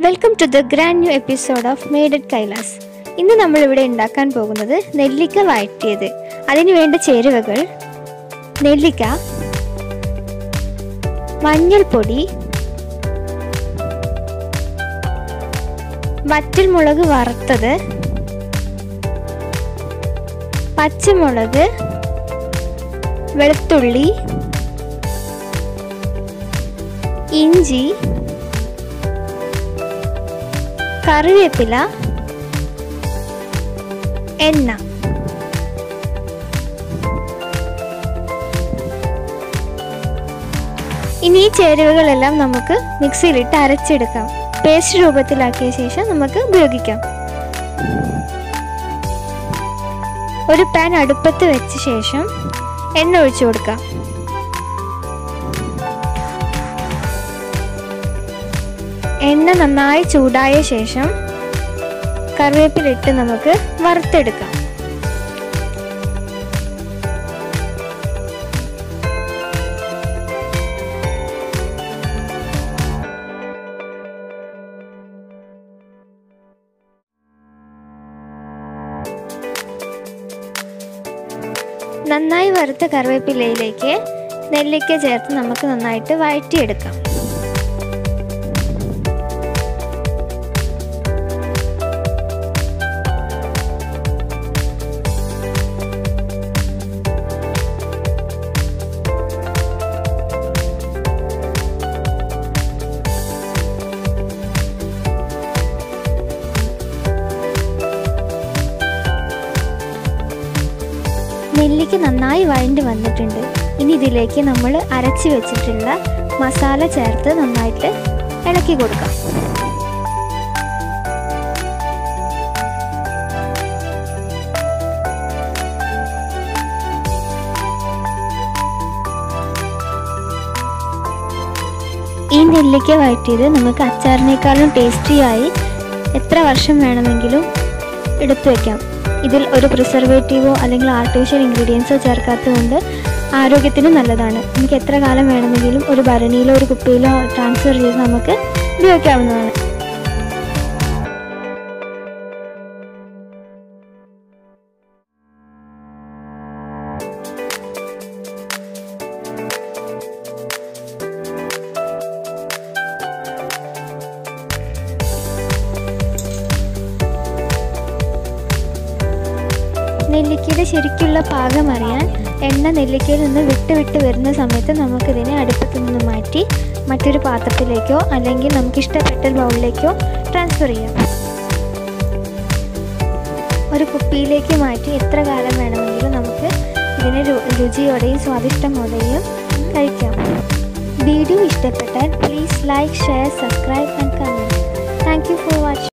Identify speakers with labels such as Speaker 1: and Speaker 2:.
Speaker 1: welcome to the grand new episode of made at Kailas ഇന്ന് നമ്മൾ ഇവിടെ ഉണ്ടാക്കാൻ പോകുന്നത് നെല്ലിക്ക വഴറ്റിയത് അതിന് വേണ്ട ചേരുവകൾ നെല്ലിക്ക മഞ്ഞൾപ്പൊടി വറ്റൽമുളക് വറുത്തത് പച്ചമുളക് വെളുത്തുള്ളി ഇഞ്ചി കറിവേപ്പില എണ്ണ ഇനി ഈ ചേരുവകളെല്ലാം നമുക്ക് മിക്സിയിലിട്ട് അരച്ചെടുക്കാം പേസ്റ്റ് രൂപത്തിലാക്കിയ ശേഷം നമുക്ക് ഉപയോഗിക്കാം ഒരു പാൻ അടുപ്പത്ത് വെച്ച ശേഷം എണ്ണ ഒഴിച്ചു കൊടുക്കാം എണ്ണ നന്നായി ചൂടായ ശേഷം കറിവേപ്പിലിട്ട് നമുക്ക് വറുത്തെടുക്കാം നന്നായി വറുത്ത കറിവേപ്പിലയിലേക്ക് നെല്ലിക്ക ചേർത്ത് നമുക്ക് നന്നായിട്ട് വഴറ്റിയെടുക്കാം നെല്ലിക്ക് നന്നായി വഴണ്ട് വന്നിട്ടുണ്ട് ഇനി ഇതിലേക്ക് നമ്മൾ അരച്ച് വെച്ചിട്ടുള്ള മസാല ചേർത്ത് നന്നായിട്ട് ഇളക്കി കൊടുക്കാം ഈ നെല്ലിക്ക വഴറ്റിയത് നമുക്ക് അച്ചാറിനേക്കാളും ടേസ്റ്റിയായി എത്ര വർഷം വേണമെങ്കിലും എടുത്തു വയ്ക്കാം ഇതിൽ ഒരു പ്രിസർവേറ്റീവോ അല്ലെങ്കിൽ ആർട്ടിഫിഷ്യൽ ഇൻഗ്രീഡിയൻസോ ചേർക്കാത്തതുകൊണ്ട് ആരോഗ്യത്തിന് നല്ലതാണ് നമുക്ക് എത്ര കാലം വേണമെങ്കിലും ഒരു ഭരണിയിലോ ഒരു കുപ്പിയിലോ ട്രാൻസ്ഫർ ചെയ്ത് നമുക്ക് ഉപയോഗിക്കാവുന്നതാണ് നെല്ലിക്കയുടെ ശരിക്കുള്ള പാകം അറിയാൻ എണ്ണ നെല്ലിക്കയിൽ നിന്ന് വിട്ട് വിട്ട് വരുന്ന സമയത്ത് നമുക്കിതിനെ അടുപ്പത്തു നിന്ന് മാറ്റി മറ്റൊരു പാത്രത്തിലേക്കോ അല്ലെങ്കിൽ നമുക്ക് ഇഷ്ടപ്പെട്ട ബൗളിലേക്കോ ട്രാൻസ്ഫർ ചെയ്യാം ഒരു കുപ്പിയിലേക്ക് മാറ്റി എത്ര കാലം വേണമെങ്കിലും നമുക്ക് ഇതിനെ രു- രുചിയോടെയും സ്വാദിഷ്ടമോടെയും കഴിക്കാം വീഡിയോ ഇഷ്ടപ്പെട്ടാൽ please like share subscribe and comment thank you for watching